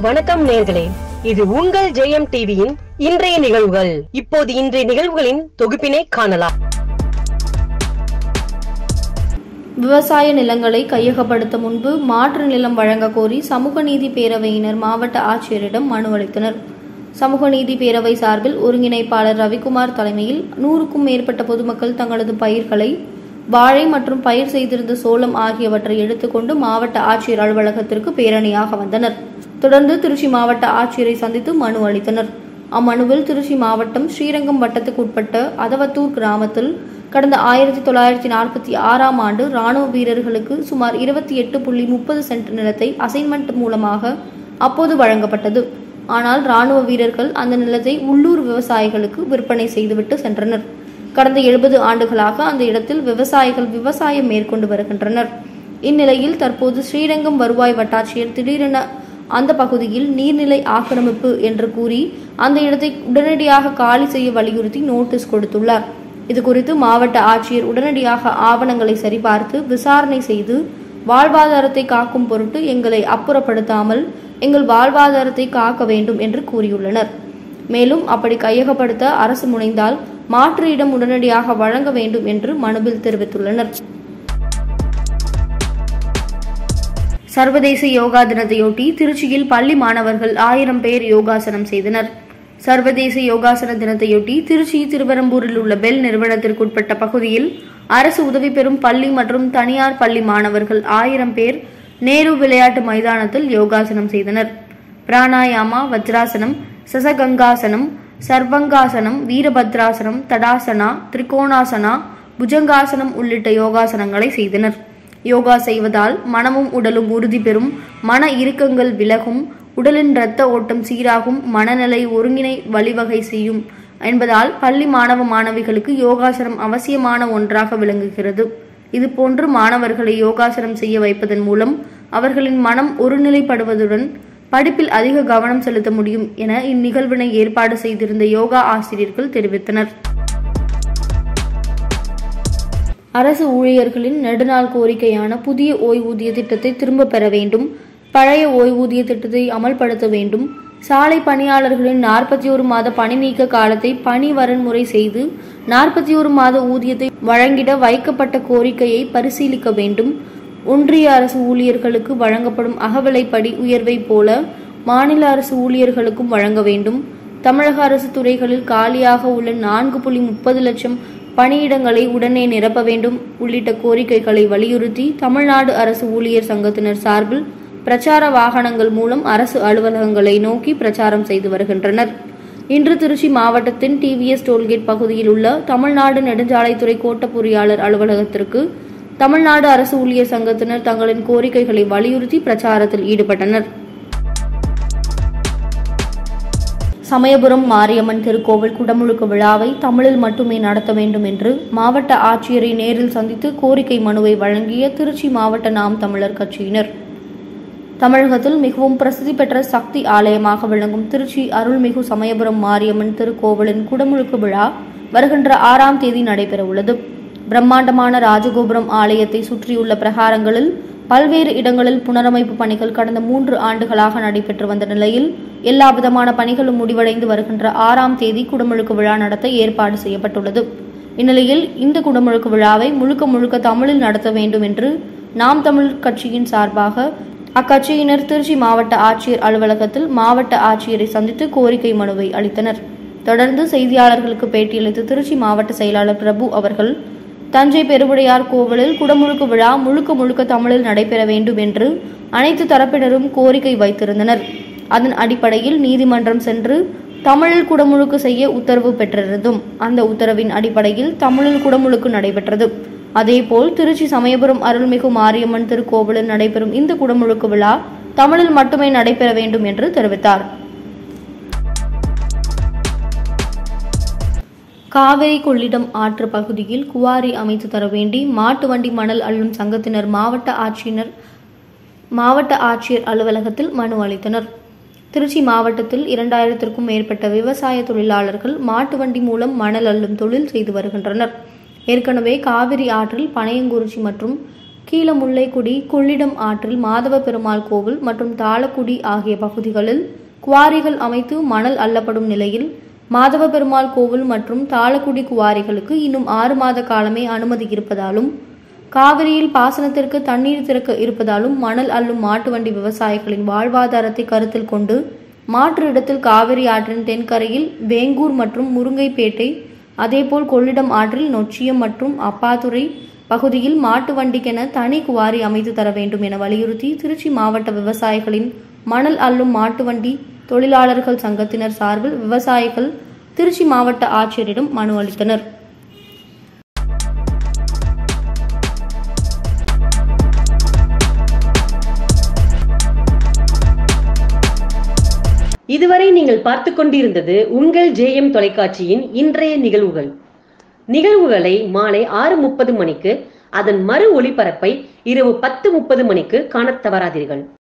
வணக்கம் நேர்களே இது உங்கள் ஜெயம் டிவியின் இன்றைய நிகழ்வுகள் இப்போது இன்றைய நிகழ்வுகளின் தொகுப்பினை காணலாம் விவசாய நிலங்களை கையகப்படுத்த முன்பு மாற்று நிலம் வழங்க கோரி சமூக நீதி பேரவையினர் மாவட்ட ஆட்சியரிடம் மனு அளித்தனர் சமூக நீதி பேரவை சார்பில் ஒருங்கிணைப்பாளர் ரவிக்குமார் தலைமையில் நூறுக்கும் மேற்பட்ட பொதுமக்கள் தங்களது பயிர்களை வாழை மற்றும் பயிர் செய்திருந்த சோளம் ஆகியவற்றை எடுத்துக்கொண்டு மாவட்ட ஆட்சியர் அலுவலகத்திற்கு பேரணியாக வந்தனர் தொடர்ந்து திருச்சி மாவட்ட ஆட்சியரை சந்தித்து மனு அளித்தனர் அம்மனுவில் திருச்சி மாவட்டம் ஸ்ரீரங்கம் வட்டத்துக்கு உட்பட்ட அதவத்தூர் கிராமத்தில் கடந்த ஆயிரத்தி தொள்ளாயிரத்தி நாற்பத்தி ஆறாம் ஆண்டு ராணுவ வீரர்களுக்கு சுமார் இருபத்தி எட்டு புள்ளி முப்பது சென்ட் நிலத்தை அசைன்மெண்ட் மூலமாக அப்போது வழங்கப்பட்டது ஆனால் ராணுவ வீரர்கள் அந்த நிலத்தை உள்ளூர் விவசாயிகளுக்கு விற்பனை செய்துவிட்டு சென்றனர் கடந்த எழுபது ஆண்டுகளாக அந்த இடத்தில் விவசாயிகள் விவசாயம் மேற்கொண்டு வருகின்றனர் இந்நிலையில் தற்போது ஸ்ரீரங்கம் வருவாய் வட்டாட்சியர் திடீரென அந்த பகுதியில் நீர்நிலை ஆக்கிரமிப்பு என்று கூறி அந்த இடத்தை உடனடியாக காலி செய்ய வலியுறுத்தி நோட்டீஸ் கொடுத்துள்ளார் இதுகுறித்து மாவட்ட ஆட்சியர் உடனடியாக ஆவணங்களை சரிபார்த்து விசாரணை செய்து வாழ்வாதாரத்தை காக்கும் பொருட்டு எங்களை அப்புறப்படுத்தாமல் எங்கள் வாழ்வாதாரத்தை காக்க வேண்டும் என்று கூறியுள்ளனர் மேலும் அப்படி கையகப்படுத்த அரசு முனைந்தால் மாற்று இடம் உடனடியாக வழங்க வேண்டும் என்று மனுவில் தெரிவித்துள்ளனர் சர்வதேச யோகா தினத்தையொட்டி திருச்சியில் பள்ளி மாணவர்கள் ஆயிரம் பேர் யோகாசனம் செய்தனர் சர்வதேச யோகாசன தினத்தையொட்டி திருச்சி திருவரம்பூரில் உள்ள பெல் நிறுவனத்திற்குட்பட்ட பகுதியில் அரசு உதவி பெறும் பள்ளி மற்றும் தனியார் பள்ளி மாணவர்கள் ஆயிரம் பேர் நேரு விளையாட்டு மைதானத்தில் யோகாசனம் செய்தனர் பிராணாயாமா வஜ்ராசனம் சசகங்காசனம் சர்வங்காசனம் வீரபத்ராசனம் தடாசனா திரிகோணாசனா புஜங்காசனம் உள்ளிட்ட யோகாசனங்களை செய்தனர் யோகா செய்வதால் மனமும் உடலும் உறுதி பெறும் மன இறுக்கங்கள் விலகும் உடலின் இரத்த ஓட்டம் சீராகும் மனநிலை ஒருங்கிணை வழிவகை செய்யும் என்பதால் பள்ளி மாணவ மாணவிகளுக்கு யோகாசனம் அவசியமான ஒன்றாக விளங்குகிறது இதுபோன்று மாணவர்களை யோகாசனம் செய்ய வைப்பதன் மூலம் அவர்களின் மனம் ஒருநிலைப்படுவதுடன் படிப்பில் அதிக கவனம் செலுத்த முடியும் என இந்நிகழ்வினை ஏற்பாடு செய்திருந்த யோகா ஆசிரியர்கள் தெரிவித்தனர் அரசு ஊழியர்களின் நெடுநாள் கோரிக்கையான புதிய ஓய்வூதிய திட்டத்தை திரும்ப பெற வேண்டும் பழைய ஓய்வூதிய திட்டத்தை அமல்படுத்த வேண்டும் சாலை பணியாளர்களின் நாற்பத்தி ஒரு மாத பணி நீக்க காலத்தை பணி வரன்முறை செய்து நாற்பத்தி ஒரு மாத ஊதியத்தை வழங்கிட வைக்கப்பட்ட கோரிக்கையை பரிசீலிக்க வேண்டும் ஒன்றிய அரசு ஊழியர்களுக்கு வழங்கப்படும் அகவிலைப்படி உயர்வை போல மாநில அரசு ஊழியர்களுக்கும் வழங்க வேண்டும் தமிழக அரசு துறைகளில் காலியாக உள்ள நான்கு புள்ளி முப்பது லட்சம் பணியிடங்களை உடனே நிரப்ப வேண்டும் உள்ளிட்ட கோரிக்கைகளை வலியுறுத்தி தமிழ்நாடு அரசு ஊழியர் சங்கத்தினர் சார்பில் பிரச்சார வாகனங்கள் மூலம் அரசு அலுவலகங்களை நோக்கி பிரச்சாரம் செய்து வருகின்றனர் இன்று திருச்சி மாவட்டத்தின் டிவிஎஸ் டோல்கேட் பகுதியில் உள்ள தமிழ்நாடு நெடுஞ்சாலைத்துறை கோட்ட பொறியாளர் அலுவலகத்திற்கு தமிழ்நாடு அரசு ஊழியர் சங்கத்தினர் தங்களின் கோரிக்கைகளை வலியுறுத்தி பிரச்சாரத்தில் ஈடுபட்டனர் சமயபுரம் மாரியம்மன் திருக்கோவில் குடமுழுக்கு விழாவை தமிழில் மட்டுமே நடத்த வேண்டும் என்று மாவட்ட ஆட்சியரை நேரில் சந்தித்து கோரிக்கை மனுவை வழங்கிய திருச்சி மாவட்ட நாம் தமிழர் கட்சியினர் தமிழகத்தில் மிகவும் பிரசித்தி பெற்ற சக்தி ஆலயமாக விளங்கும் திருச்சி அருள்மிகு சமயபுரம் மாரியம்மன் திருக்கோவிலின் குடமுழுக்கு விழா வருகின்ற ஆறாம் தேதி நடைபெறவுள்ளது பிரம்மாண்டமான ராஜகோபுரம் ஆலயத்தை சுற்றியுள்ள பிரகாரங்களில் பல்வேறு இடங்களில் புனரமைப்பு பணிகள் கடந்த மூன்று ஆண்டுகளாக நடைபெற்று வந்த நிலையில் எல்லா விதமான பணிகளும் முடிவடைந்து வருகின்ற ஆறாம் தேதி குடமுழுக்கு விழா நடத்த ஏற்பாடு செய்யப்பட்டுள்ளது இந்நிலையில் இந்த குடமுழுக்கு விழாவை முழுக்க முழுக்க தமிழில் நடத்த வேண்டும் என்று நாம் தமிழ் கட்சியின் சார்பாக அக்கட்சியினர் திருச்சி மாவட்ட ஆட்சியர் அலுவலகத்தில் மாவட்ட ஆட்சியரை சந்தித்து கோரிக்கை மனுவை அளித்தனர் தொடர்ந்து செய்தியாளர்களுக்கு பேட்டியளித்த திருச்சி மாவட்ட செயலாளர் பிரபு அவர்கள் தஞ்சை பெருவுடையார் கோவிலில் குடமுழுக்கு விழா முழுக்க முழுக்க தமிழில் நடைபெற வேண்டும் என்று அனைத்து தரப்பினரும் கோரிக்கை வைத்திருந்தனர் அதன் அடிப்படையில் நீதிமன்றம் சென்று தமிழில் குடமுழுக்கு செய்ய உத்தரவு பெற்றிருந்தும் அந்த உத்தரவின் அடிப்படையில் தமிழில் குடமுழுக்கு நடைபெற்றது அதேபோல் திருச்சி சமயபுரம் அருள்மிகு மாரியம்மன் திருக்கோவிலில் நடைபெறும் இந்த குடமுழுக்கு விழா தமிழில் மட்டுமே நடைபெற வேண்டும் என்று தெரிவித்தார் காவிரி கொள்ளிடம் ஆற்று பகுதியில் குவாரி அமைத்து தர வேண்டி மாட்டு வண்டி மணல் அள்ளும் சங்கத்தினர் மாவட்ட ஆட்சியினர் மாவட்ட ஆட்சியர் அலுவலகத்தில் மனு அளித்தனர் திருச்சி மாவட்டத்தில் இரண்டாயிரத்திற்கும் மேற்பட்ட விவசாய தொழிலாளர்கள் மாட்டு வண்டி மூலம் மணல் அள்ளும் தொழில் செய்து வருகின்றனர் ஏற்கனவே காவிரி ஆற்றில் பனையங்குறிச்சி மற்றும் கீழமுல்லைக்குடி கொள்ளிடம் ஆற்றில் மாதவ பெருமாள் கோவில் மற்றும் தாளக்குடி ஆகிய பகுதிகளில் குவாரிகள் அமைத்து மணல் அள்ளப்படும் நிலையில் மாதவ பெருமாள் கோவில் மற்றும் தாளக்குடி குவாரிகளுக்கு இன்னும் ஆறு மாத காலமே அனுமதி இருப்பதாலும் காவிரியில் பாசனத்திற்கு தண்ணீர் திறக்க இருப்பதாலும் மணல் அள்ளும் மாட்டு வண்டி விவசாயிகளின் வாழ்வாதாரத்தை கருத்தில் கொண்டு மாற்று இடத்தில் காவிரி ஆற்றின் தென்கரையில் வேங்கூர் மற்றும் முருங்கைப்பேட்டை அதேபோல் கொள்ளிடம் ஆற்றில் நொச்சியம் மற்றும் அப்பாதுரை பகுதியில் மாட்டு வண்டிக்கென தனி குவாரி அமைத்து தர வேண்டும் என வலியுறுத்தி திருச்சி மாவட்ட விவசாயிகளின் மணல் அள்ளும் மாட்டு வண்டி தொழிலாளர்கள் சங்கத்தினர் சார்பில் விவசாயிகள் திருச்சி மாவட்ட ஆட்சியரிடம் மனு அளித்தனர் இதுவரை நீங்கள் பார்த்து கொண்டிருந்தது உங்கள் ஜேஎம் தொலைக்காட்சியின் இன்றைய நிகழ்வுகள் நிகழ்வுகளை மாலை ஆறு முப்பது மணிக்கு அதன் மறு ஒளிபரப்பை இரவு பத்து முப்பது மணிக்கு காணத் தவறாதீர்கள்